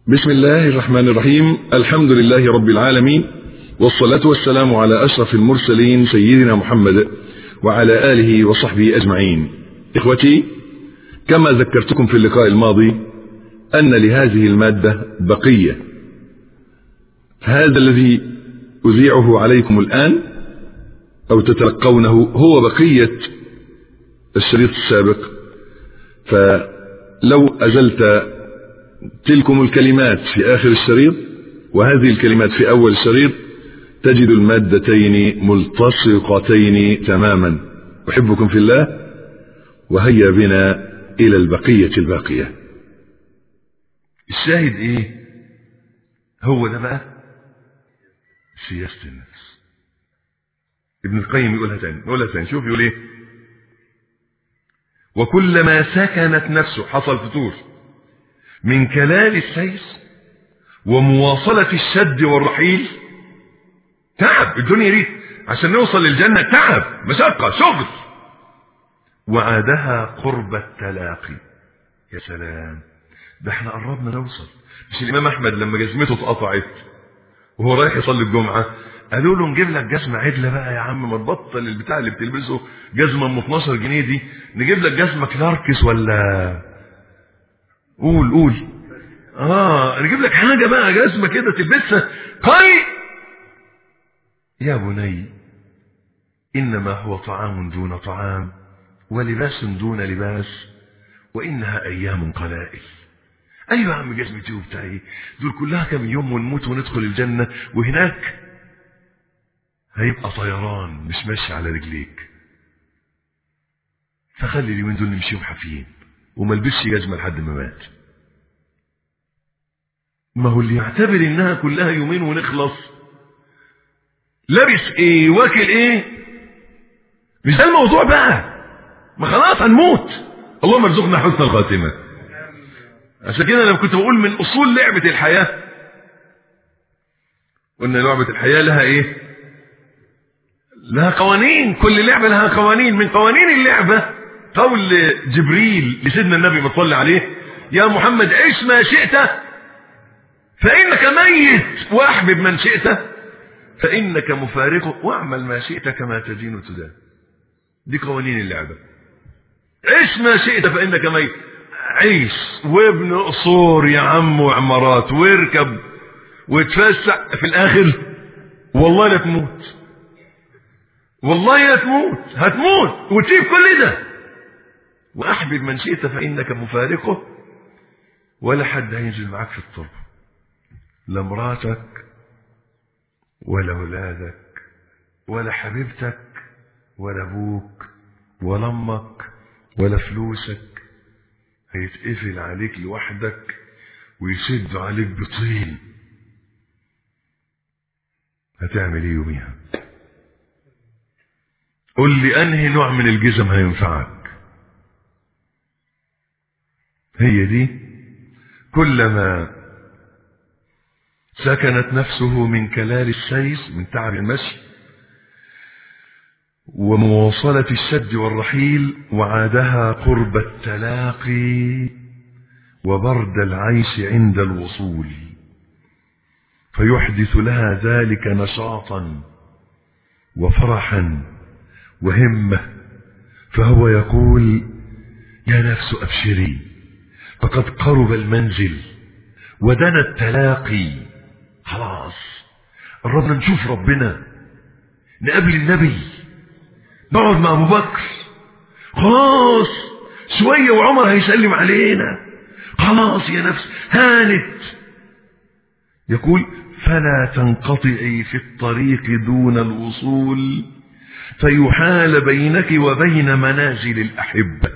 بسم الله الرحمن الرحيم الحمد لله رب العالمين والصلاة والسلام على أشرف المرسلين سيدنا محمد وعلى آله وصحبه أجمعين إخوتي كما ذكرتكم في اللقاء الماضي أن لهذه المادة بقية هذا الذي أذيعه عليكم الآن أو تتلقونه هو بقية الشريط السابق فلو أزلت تلكم الكلمات في آخر الشريط وهذه الكلمات في أول الشريط تجد المادتين ملتصقتين تماما أحبكم في الله وهيا بنا إلى البقية الباقية الشاهد إيه هو ده بقى سياسة النفس ابن القيم يقولها تاني يقولها تاني شوف يقول ايه وكلما سكنت نفسه حصل فتور من كلال السير ومواصلة الشد والرحيل تعب الدنيا دي عشان نوصل للجنة تعب مشقة شغل وعادها قرب التلاقي يا سلام ده احنا قربنا نوصل مش الامام احمد لما جزمته اتقطعت وهو رايح يصلي الجمعة قالوا له نجيب لك جزمة عدلة بقى يا عم ما تبطل البتاع اللي بتلبسه جزمة ام 12 جنيه دي نجيب لك جزمة كلاركس ولا قول قول اه نجيب لك حاجة بقى جزمة كده تلبسها قال يا بني إنما هو طعام دون طعام ولباس دون لباس وإنها أيام قلائل أيوة يا عم جزمتي وبتاعي دول كلها كم يوم ونموت وندخل الجنة وهناك هيبقى طيران مش ماشي على رجليك فخلي اليومين دول نمشيهم حافيين وما لبسش جزمة لحد ما مات ما هو اللي يعتبر انها كلها يومين ونخلص لابس ايه واكل ايه مش ده الموضوع بقى ما خلاص هنموت اللهم ارزقنا حسن الخاتمة عشان كده انا كنت بقول من اصول لعبة الحياة قلنا لعبة الحياة لها ايه لها قوانين كل لعبة لها قوانين من قوانين اللعبة قول جبريل لسيدنا النبي ما صلى عليه يا محمد عيش ما شئت فإنك ميت واحبب من شئت فإنك مفارقه واعمل ما شئت كما تدين وتدان دي قوانين اللعبة عيش ما شئت فإنك ميت عيش وابن قصور يا عم وعمارات واركب وتفسح في الآخر والله لا تموت والله لا تموت هتموت وتسيب كل ده وأحبب من شئت فإنك مفارقه ولا حد هينزل معاك في الطرب لا مراتك ولا ولادك ولا حبيبتك ولا ابوك ولا امك ولا فلوسك هيتقفل عليك لوحدك ويشد عليك بطين هتعمل ايه يوميها قل لي انهي نوع من الجزم هينفعك هي دي كلما سكنت نفسه من كلال السير من تعب المشي ومواصلة الشد والرحيل وعادها قرب التلاقي وبرد العيش عند الوصول فيحدث لها ذلك نشاطا وفرحا وهمة فهو يقول يا نفس أبشري فقد قرب المنزل ودنا التلاقي خلاص قربنا نشوف ربنا نقابل النبي نقعد مع ابو بكر خلاص شويه وعمر هيسلم علينا خلاص يا نفس هانت يقول فلا تنقطعي في الطريق دون الوصول فيحال بينك وبين منازل الأحبة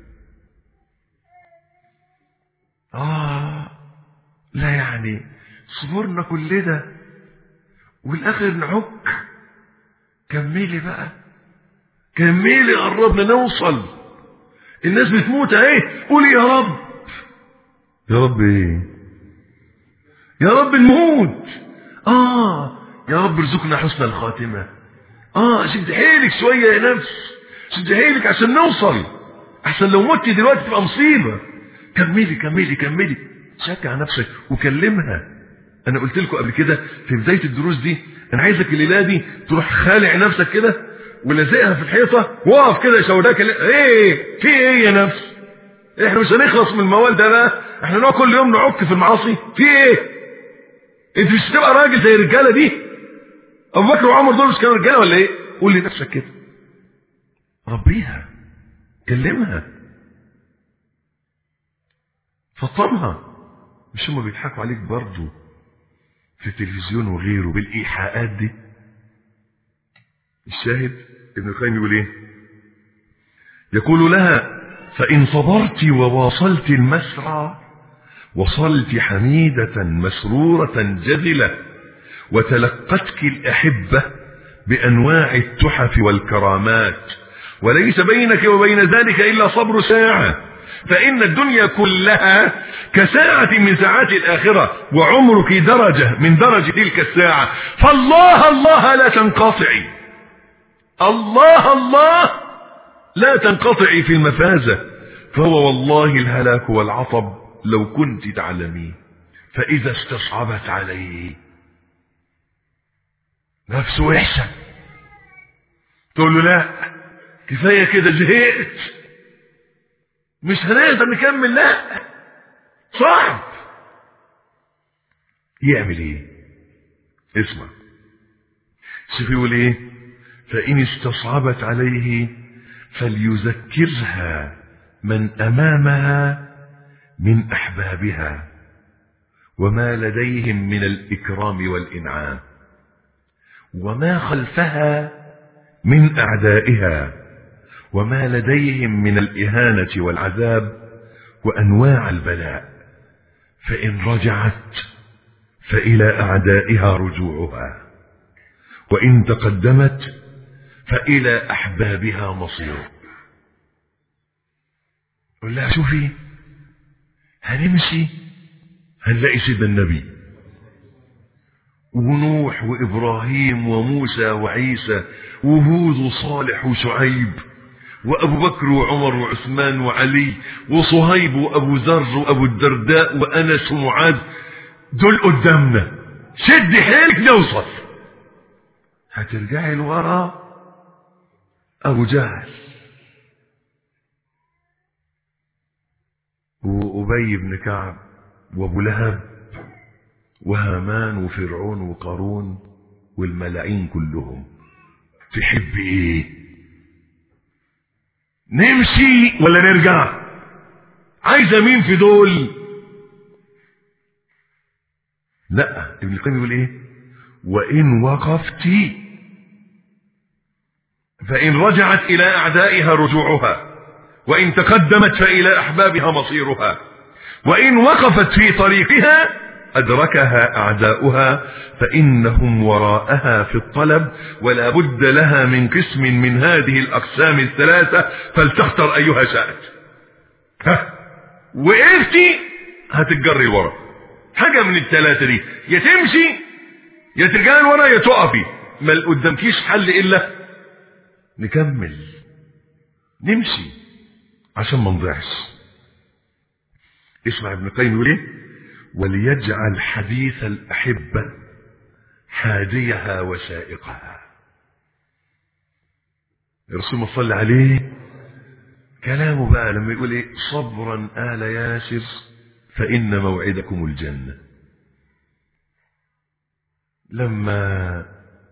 آه لا يعني صبرنا كل ده والآخر نعك كملي بقى كملي قربنا نوصل الناس بتموت اهي قولي يا رب يا رب ايه يا رب الموت اه يا رب ارزقنا حسن الخاتمة اه شد حيلك شوية يا نفس شد حيلك عشان نوصل احسن لو مت دلوقتي تبقى مصيبة كملي كملي كملي شجع نفسك وكلمها انا قلت لكم قبل كده في بدايه الدروس دي انا عايزك الليله دي تروح خالع نفسك كده ولازقها في الحيطه واقف كده يشاورك ايه في ايه يا نفس احنا مش هنخلص من الموال ده بقى احنا نقعد كل يوم نعك في المعاصي في ايه انت مش هتبقى راجل زي الرجاله دي ابو بكر وعمر دول مش كانوا رجاله ولا ايه قول لنفسك كده ربيها كلمها فطمها مش هم بيضحكوا عليك برضه في التلفزيون وغيره بالايحاءات دي الشاهد ابن القيم يقول ايه يقول لها فان صبرت وواصلت المسرى وصلت حميدة مسرورة جذلة وتلقتك الأحبة بأنواع التحف والكرامات وليس بينك وبين ذلك إلا صبر ساعة فإن الدنيا كلها كساعة من ساعات الآخرة وعمرك درجة من درجة تلك الساعة فالله الله لا تنقطعي الله الله لا تنقطعي في المفازة فهو والله الهلاك والعطب لو كنت تعلمين فإذا استصعبت عليه نفسه وحشة تقول له لا كفاية كده زهقت مش هنقدر نكمل لا صعب يعمل ايه اسمع شوف يقول ايه فإن استصعبت عليه فليذكرها من أمامها من أحبابها وما لديهم من الإكرام والإنعام وما خلفها من أعدائها وما لديهم من الإهانة والعذاب وأنواع البلاء فإن رجعت فإلى أعدائها رجوعها وإن تقدمت فإلى أحبابها مصير قل لها شوفي هنمشي هنلاقي سيدنا النبي ونوح وإبراهيم وموسى وعيسى وهود وصالح وشعيب وأبو بكر وعمر وعثمان وعلي وصهيب وأبو ذر وأبو الدرداء وأنس ومعاذ دول قدامنا شد حيلك نوصل هترجعي لورا أبو جهل وأبي بن كعب وأبو لهب وهامان وفرعون وقارون والملاعين كلهم تحب ايه نمشي ولا نرجع عايزه مين في دول لا ابن القيم يقول ايه وان وقفت فان رجعت الى اعدائها رجوعها وان تقدمت فالى احبابها مصيرها وان وقفت في طريقها أدركها أعداؤها فإنهم وراءها في الطلب ولا بد لها من قسم من هذه الأقسام الثلاثة فلتختر أيها شاءت ها وقفتي هتتجري ورا حاجة من الثلاثة دي يا تمشي يا ترجعي ورا يا تقفي ما قدامكيش حل إلا نكمل نمشي عشان ما نضيعش اسمع ابن القيم يقول ايه وليجعل حديث الأحبة حاديها وسائقها الرسول ما صلى عليه كلامه بقى لما يقول ايه صبرا آل ياسر فإن موعدكم الجنة لما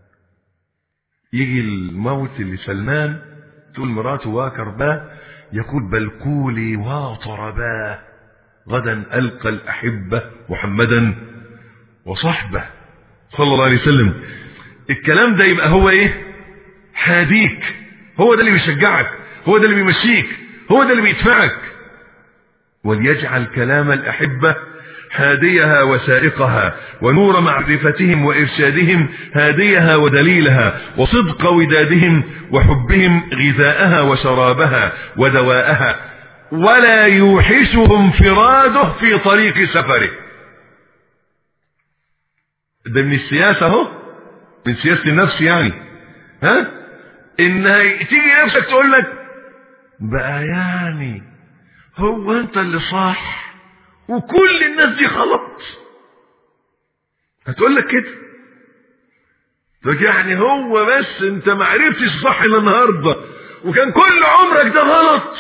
يجي الموت لسلمان تقول مراته واكرباه يقول بل قولي واطرباه غدا ألقى الأحبة محمدا وصحبه صلى الله عليه وسلم الكلام ده يبقى هو ايه حاديك هو ده اللي بيشجعك هو ده اللي بيمشيك هو ده اللي بيدفعك وليجعل كلام الأحبة هاديها وسائقها ونور معرفتهم وإرشادهم هاديها ودليلها وصدق ودادهم وحبهم غذاءها وشرابها ودواءها ولا يوحشه انفراده في طريق سفره ده من السياسة اهو من سياسة النفس يعني ها انها تيجي نفسك تقول لك بقى يعني هو انت اللي صح وكل الناس دي غلط هتقول لك كده طب يعني هو بس انت ما عرفتش صح الا النهارده وكان كل عمرك ده غلط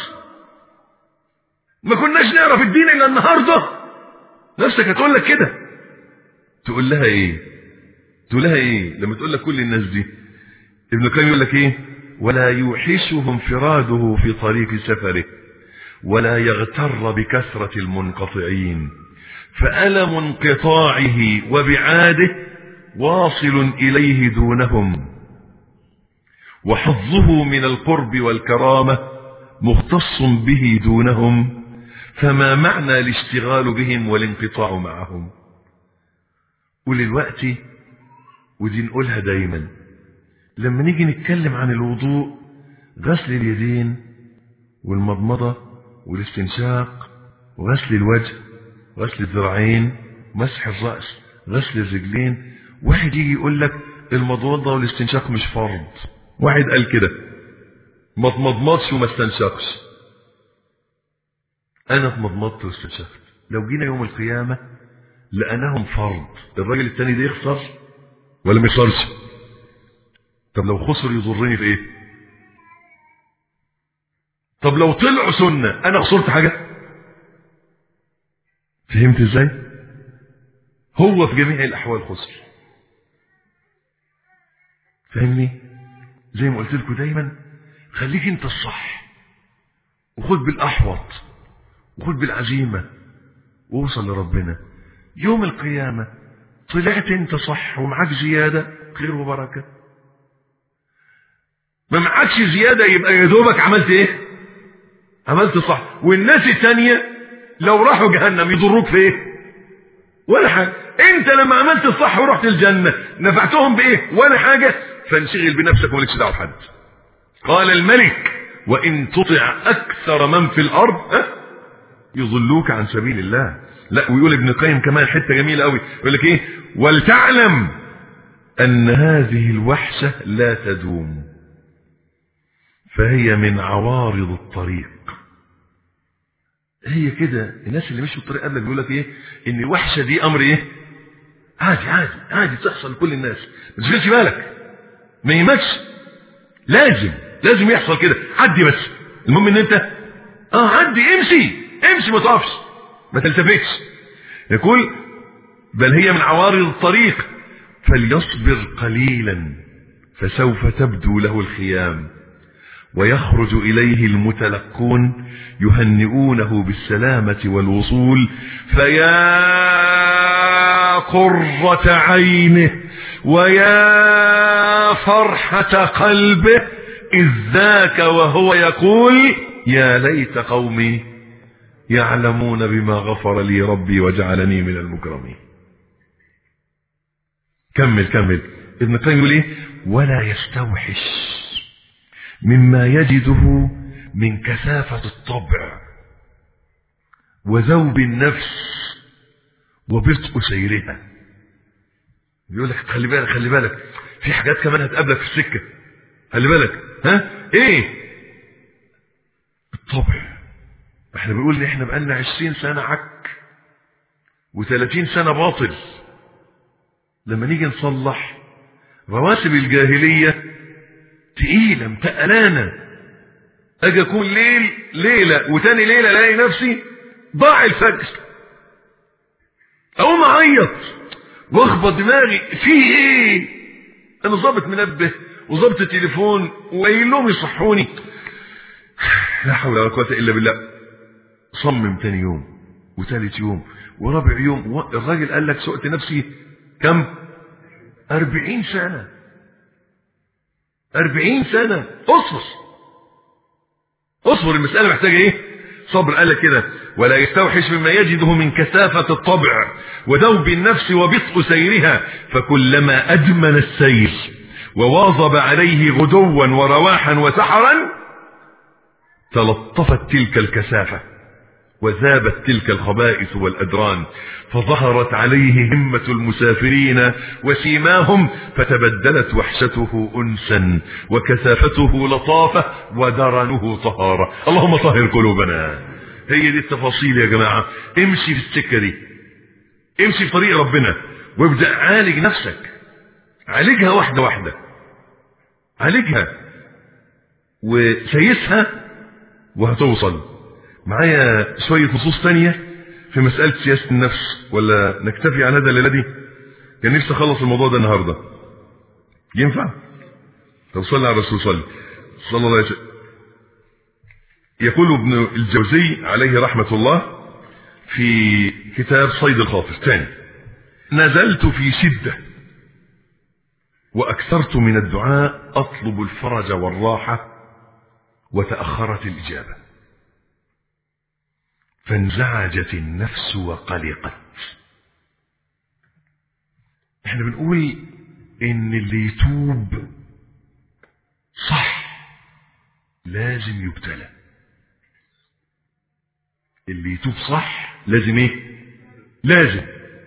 ما كناش نعرف الدين الا النهارده نفسك هتقول لك كده تقول لها ايه تقول لها ايه لما تقول لك كل الناس دي ابن القيم يقول لك ايه ولا يوحشه انفراده في طريق سفره ولا يغتر بكثرة المنقطعين فألم انقطاعه وبعاده واصل إليه دونهم وحظه من القرب والكرامة مختص به دونهم فما معنى الاشتغال بهم والانقطاع معهم وللوقت ودي نقولها دايما لما نيجي نتكلم عن الوضوء غسل اليدين والمضمضة والاستنشاق وغسل الوجه غسل الذراعين مسح الرأس غسل الرجلين واحد يجي يقول لك المضمضة والاستنشاق مش فرض واحد قال كده ما اتمضمضش وما استنشقش انا اتمضمضت واستنشقت لو جينا يوم القيامة لقناهم فرض الراجل التاني ده يخسر ولا ما يخسرش طب لو خسر يضرني في ايه طب لو طلعوا سنة انا خسرت حاجة فهمت ازاي هو في جميع الاحوال خسر فهمني زي ما قلت لكم دايما خليك انت الصح وخد بالاحوط وخد بالعزيمة ووصل لربنا يوم القيامة طلعت انت صح ومعاك زيادة خير وبركة ما معكش زيادة يبقى يا دوبك عملت ايه عملت صح والناس التانية لو راحوا جهنم يضروك في ايه ولا حاجة انت لما عملت الصح ورحت الجنة نفعتهم بايه ولا حاجة فانشغل بنفسك ومالكش دعوه بحد قال الملك وان تطع اكثر من في الارض ها يضلوك عن سبيل الله لا ويقول ابن القيم كمان حته جميله قوي يقول لك ايه ولتعلم ان هذه الوحشه لا تدوم فهي من عوارض الطريق هي كده الناس اللي مشوا الطريق قبلك بيقول لك ايه ان الوحشه دي امر ايه عادي عادي عادي تحصل لكل الناس ما تشغلش بالك ما يهمكش لازم لازم يحصل كده عدي بس المهم ان انت اه عدي امشي امشي ما تقفش ما تلتفتش يقول بل هي من عوارض الطريق فليصبر قليلا فسوف تبدو له الخيام ويخرج إليه المتلقون يهنئونه بالسلامة والوصول فيا قرة عينه ويا فرحة قلبه إذ ذاك وهو يقول يا ليت قومي يعلمون بما غفر لي ربي وجعلني من المكرمين كمل كمل ابن القيم يقول ايه ولا يستوحش مما يجده من كثافة الطبع وذوب النفس وبطء سيرها بيقول لك خلي بالك خلي بالك في حاجات كمان هتقابلك في السكة خلي بالك ها ايه الطبع احنا بنقول ان احنا بقالنا عشرين سنة عك وثلاثين سنة باطل لما نيجي نصلح رواتب الجاهلية تقيلة متقلانة اجي اكون ليل ليلة وتاني ليلة الاقي نفسي ضاع الفجر اقوم اعيط واخبط دماغي في ايه انا ظابط منبه وظابط التليفون وقايل لهم يصحوني لا حول ولا قوه الا بالله صمم تاني يوم وثالث يوم ورابع يوم الراجل قال لك سقت نفسي كم أربعين سنة أربعين سنة اصبر اصبر المسألة محتاجة ايه صبر قال لك كده ولا يستوحش مما يجده من كثافة الطبع ودوب النفس وبطء سيرها فكلما أدمن السير وواظب عليه غدوا ورواحا وسحرا تلطفت تلك الكثافة وذابت تلك الخبائث والأدران فظهرت عليه همة المسافرين وسيماهم فتبدلت وحشته أنسا وكثافته لطافة ودرنه طهارة اللهم طهر قلوبنا هي دي التفاصيل يا جماعة امشي في السكة دي امشي في طريق ربنا وابدأ عالج نفسك عالجها واحدة واحدة عالجها وسيسها وهتوصل معايا شوية نصوص تانية في مسألة سياسة النفس ولا نكتفي عن هذا الليلة دي كان نفسي اخلص الموضوع ده النهاردة ينفع طب صلي على الرسول صلي صلى الله عليه وسلم يقول ابن الجوزي عليه رحمة الله في كتاب صيد الخاطر ثاني نزلت في شدة وأكثرت من الدعاء أطلب الفرج والراحة وتأخرت الإجابة فانزعجت النفس وقلقت احنا بنقول ان اللي يتوب صح لازم يبتلى اللي يتوب صح لازم ايه لازم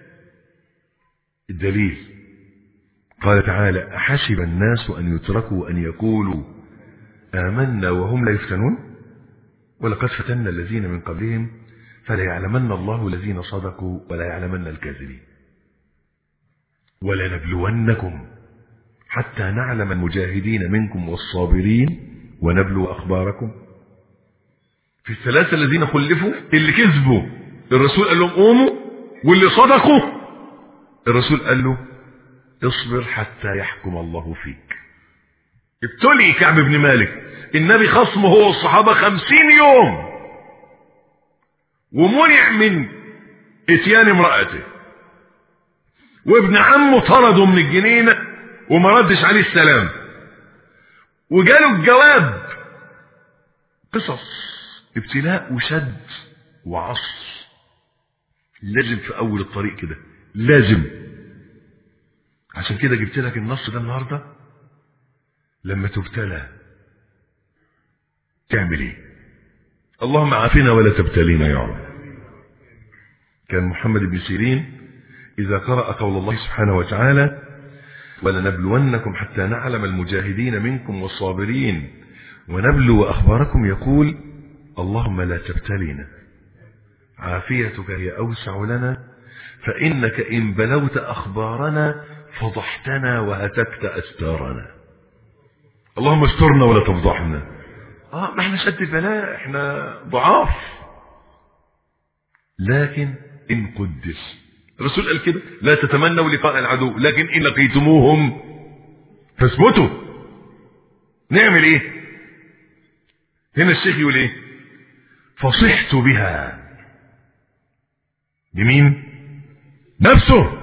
الدليل قال تعالى أحسب الناس أن يتركوا أن يقولوا آمنا وهم لا يفتنون ولقد فتنا الذين من قبلهم فلا يعلمن الله الذين صدقوا ولا يعلمن الكاذبين ولنبلونكم حتى نعلم المجاهدين منكم والصابرين ونبلو أخباركم في الثلاثة الذين خلفوا اللي كذبوا الرسول قال لهم قوموا واللي صدقوا الرسول قال له اصبر حتى يحكم الله فيك ابتلي كعب بن مالك النبي خصمه هو الصحابة خمسين يوم ومنع من اتيان امرأته وابن عمه طرده من الجنينة وما ردش عليه السلام وجاله الجواب قصص ابتلاء وشد وعصر لازم في اول الطريق كده لازم عشان كده جبت لك النص ده النهارده لما تبتلى تعمل ايه اللهم عافنا ولا تبتلينا يا رب كان محمد بن سيرين اذا قرأ قول الله سبحانه وتعالى ولنبلونكم حتى نعلم المجاهدين منكم والصابرين ونبلو اخباركم يقول اللهم لا تبتلينا عافيتك هي اوسع لنا فانك ان بلوت اخبارنا فضحتنا وهتكت استارنا اللهم استرنا ولا تفضحنا اه ما احنا شد البلاء احنا ضعاف لكن ان قدر الرسول قال كده لا تتمنوا لقاء العدو لكن ان لقيتموهم فاثبتوا نعمل ايه هنا الشيخ يقول ايه فصحت بها بمين نفسه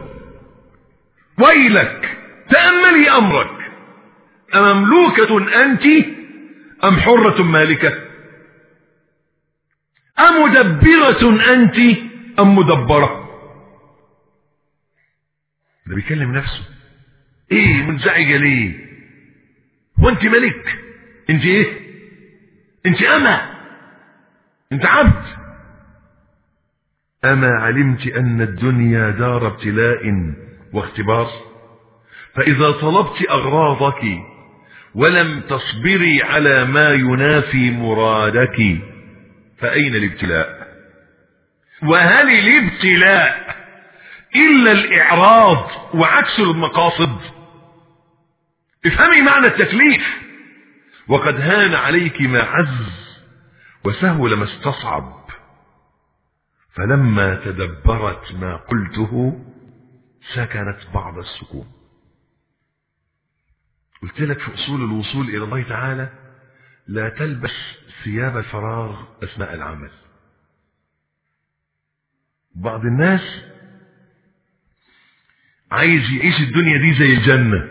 ويلك تأملي أمرك أمملوكة أنت أم حرة مالكة أمدبرة أنت أم مدبرة ده بيكلم نفسه ايه منزعجة ليه وانت ملك انت ايه انت أما انت عبد أما علمت أن الدنيا دار ابتلاء واختبار فإذا طلبت أغراضك ولم تصبري على ما ينافي مرادك فأين الابتلاء وهل الابتلاء إلا الإعراض وعكس المقاصد افهمي معنى التكليف وقد هان عليك ما عز وسهل ما استصعب فلما تدبرت ما قلته سكنت بعض السكون قلت لك في أصول الوصول إلى الله تعالى لا تلبس ثياب الفراغ أثناء العمل بعض الناس عايز يعيش الدنيا دي زي الجنة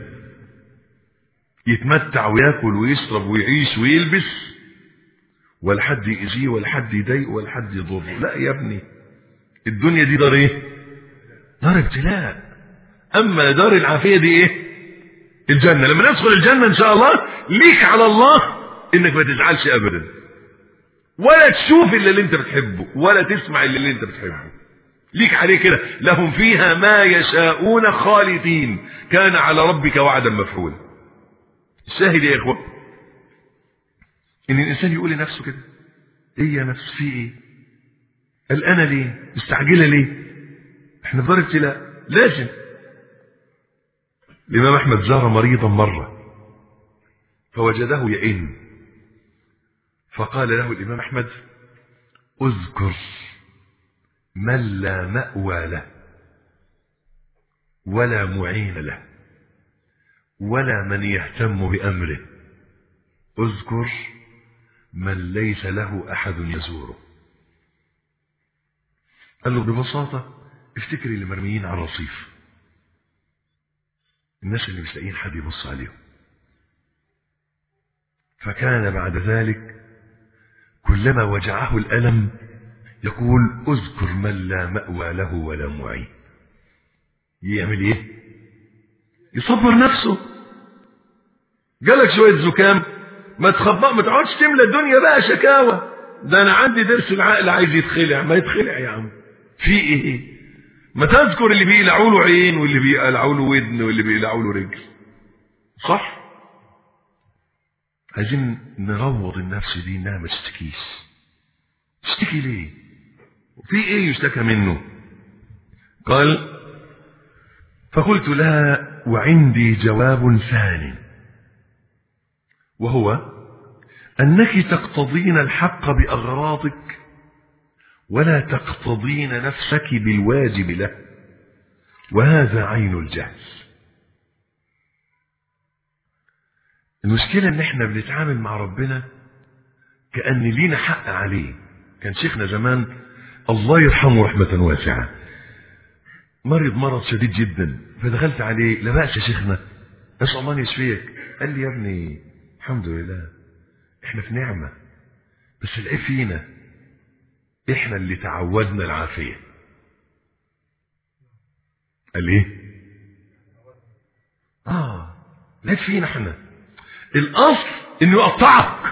يتمتع وياكل ويشرب ويعيش ويلبس ولا حد يأذيه ولا حد يضايقه ولا حد يضره لا يا ابني الدنيا دي دار ايه دار ابتلاء اما دار العافية دي ايه الجنة لما ندخل الجنة ان شاء الله ليك على الله انك ما تزعلش ابدا ولا تشوف الا اللي انت بتحبه ولا تسمع الا اللي انت بتحبه ليك عليه كده لهم فيها ما يشاءون خالدين كان على ربك وعدا مفعولا الشاهد يا اخوان ان الانسان يقول لنفسه كده ايه يا نفس في ايه قلقانة ليه مستعجلة ليه احنا في دار ابتلاء لازم الإمام أحمد زار مريضا مرة فوجده يئن فقال له الإمام أحمد اذكر من لا مأوى له ولا معين له ولا من يهتم بأمره اذكر من ليس له أحد يزوره قال له ببساطة افتكري اللي مرميين على الرصيف الناس اللي مش لاقيين حد يبص عليهم فكان بعد ذلك كلما وجعه الألم يقول اذكر من لا مأوى له ولا معين يعمل ايه يصبر نفسه جالك شوية زكام ما تخبأ ما تقعدش تملى الدنيا بقى شكاوى ده انا عندي درس العقل عايز يتخلع ما يتخلع يا عم في ايه ما تذكر اللي بيقلعوا له عين واللي بيقلعوا له ودن واللي بيقلعوا له رجل صح عايزين نروض النفس دي انها ما تشتكيش تشتكي ليه في ايه يشتكى منه قال فقلت لها وعندي جواب ثاني وهو انك تقتضين الحق باغراضك ولا تقتضين نفسك بالواجب له وهذا عين الجهل المشكلة ان احنا بنتعامل مع ربنا كأن لينا حق عليه كان شيخنا زمان الله يرحمه رحمة واسعة مرض مرض شديد جدا فدخلت عليه لا بأس يا شيخنا أسأل الله أن يشفيك قال لي يا ابني الحمد لله احنا في نعمة بس العيب فينا احنا اللي تعودنا العافية قال ايه اه العيب فينا احنا الاصل انه يقطعك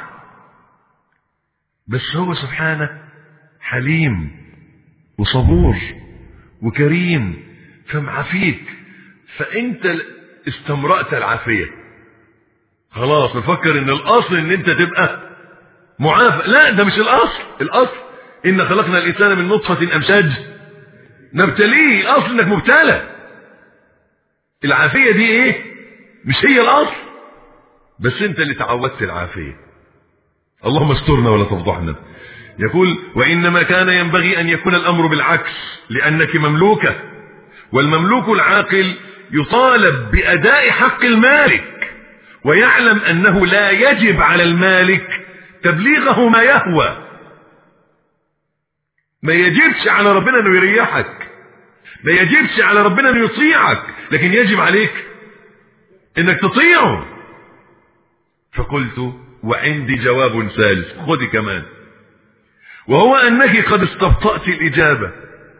بس هو سبحانه حليم وصبور وكريم فمعافيك فانت استمرأت العافية خلاص نفكر ان الاصل ان انت تبقى معافى لا ده مش الاصل الاصل ان خلقنا الانسان من نطفة امشاج نبتليه الاصل انك مبتلى العافية دي ايه مش هي الاصل بس انت اللي تعودت العافية اللهم استرنا ولا تفضحنا يقول وإنما كان ينبغي أن يكون الأمر بالعكس لأنك مملوكة والمملوك العاقل يطالب بأداء حق المالك ويعلم أنه لا يجب على المالك تبليغه ما يهوى ما يجبش على ربنا أنه يريحك ما يجبش على ربنا أنه يطيعك لكن يجب عليك أنك تطيعه فقلت وعندي جواب ثالث خذي كمان وهو أنك قد استبطأت الإجابة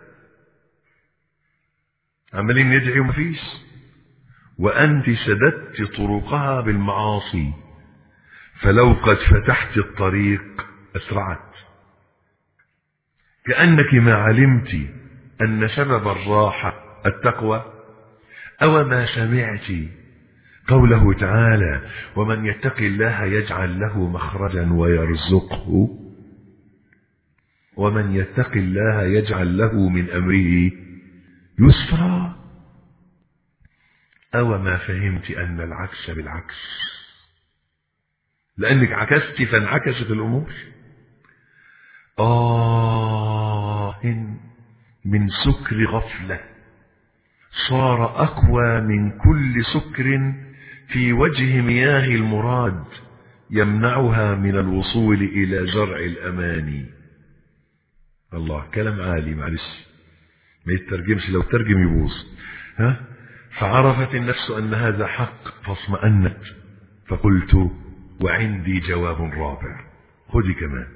عمالين ندعي ومفيش وأنت سددت طرقها بالمعاصي فلو قد فتحت الطريق أسرعت كأنك ما علمت أن سبب الراحة التقوى أو ما سمعت قوله تعالى ومن يتق الله يجعل له مخرجا ويرزقه ومن يتق الله يجعل له من أمره يسرا أو ما فهمت أن العكس بالعكس لأنك عكست فانعكست الأمور آه من سكر غفلة صار أقوى من كل سكر في وجه مياه المراد يمنعها من الوصول إلى زرع الأماني الله كلام عالي معلش ما يترجمش لو ترجم يبوظ ها فعرفت النفس أن هذا حق فاطمأنت فقلت وعندي جواب رابع خذي كمان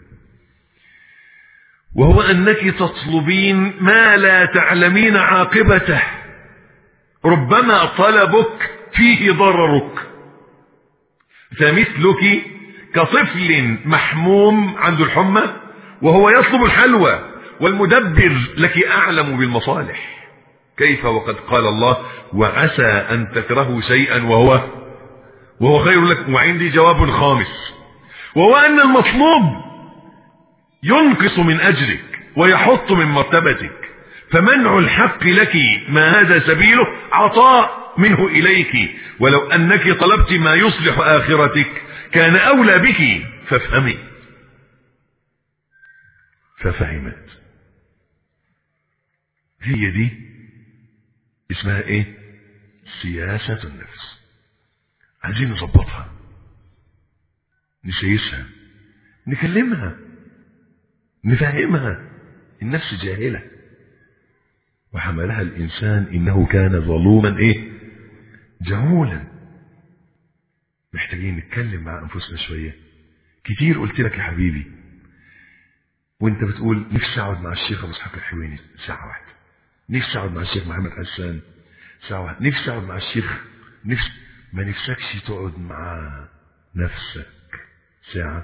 وهو أنك تطلبين ما لا تعلمين عاقبته ربما طلبك فيه ضررك فمثلك كطفل محموم عنده الحمى وهو يطلب الحلوى والمدبر لك أعلم بالمصالح كيف وقد قال الله وعسى أن تكرهوا شيئا وهو وهو خير لك وعندي جواب خامس وهو أن المطلوب ينقص من أجرك ويحط من مرتبتك فمنع الحق لك ما هذا سبيله عطاء منه إليك ولو أنك طلبت ما يصلح آخرتك كان أولى بك فافهمي ففهمت هي دي اسمها ايه سياسة النفس عايزين نظبطها نسيسها نكلمها نفهمها النفس جاهلة وحملها الإنسان إنه كان ظلوما إيه جهولا محتاجين نتكلم مع أنفسنا شوية كتير قلت لك يا حبيبي وانت بتقول نفسي اقعد مع الشيخ ابو اسحاق الحويني ساعه واحده نفسي اقعد مع الشيخ محمد حسان ساعه واحده نفسي اقعد مع الشيخ نفسي ما نفسكش تقعد مع نفسك ساعه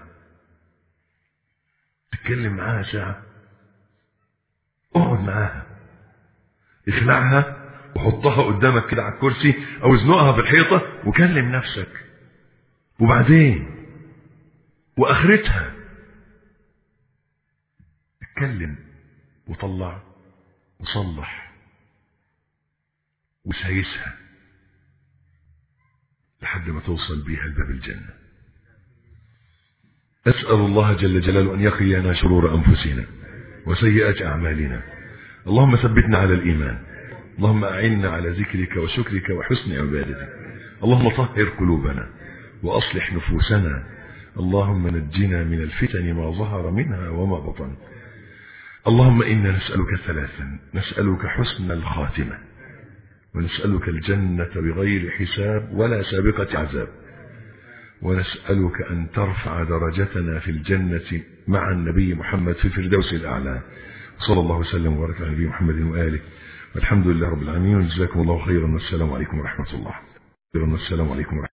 تتكلم معاها ساعه اقعد معاها اخلعها وحطها قدامك كده على الكرسي او ازنقها في الحيطه وكلم نفسك وبعدين واخرتها اتكلم وطلع وصلح وسايسها لحد ما توصل بيها لباب الجنة أسأل الله جل جلاله أن يقينا شرور أنفسنا وسيئات أعمالنا اللهم ثبتنا على الإيمان اللهم أعنا على ذكرك وشكرك وحسن عبادتك اللهم طهر قلوبنا وأصلح نفوسنا اللهم نجنا من الفتن ما ظهر منها وما بطن اللهم إنا نسألك ثلاثا نسألك حسن الخاتمة ونسألك الجنة بغير حساب ولا سابقة عذاب ونسألك أن ترفع درجتنا في الجنة مع النبي محمد في الفردوس الأعلى صلى الله وسلم وبارك على النبي محمد وآله والحمد لله رب العالمين وجزاكم الله خيرا والسلام عليكم ورحمة الله والسلام عليكم ورحمة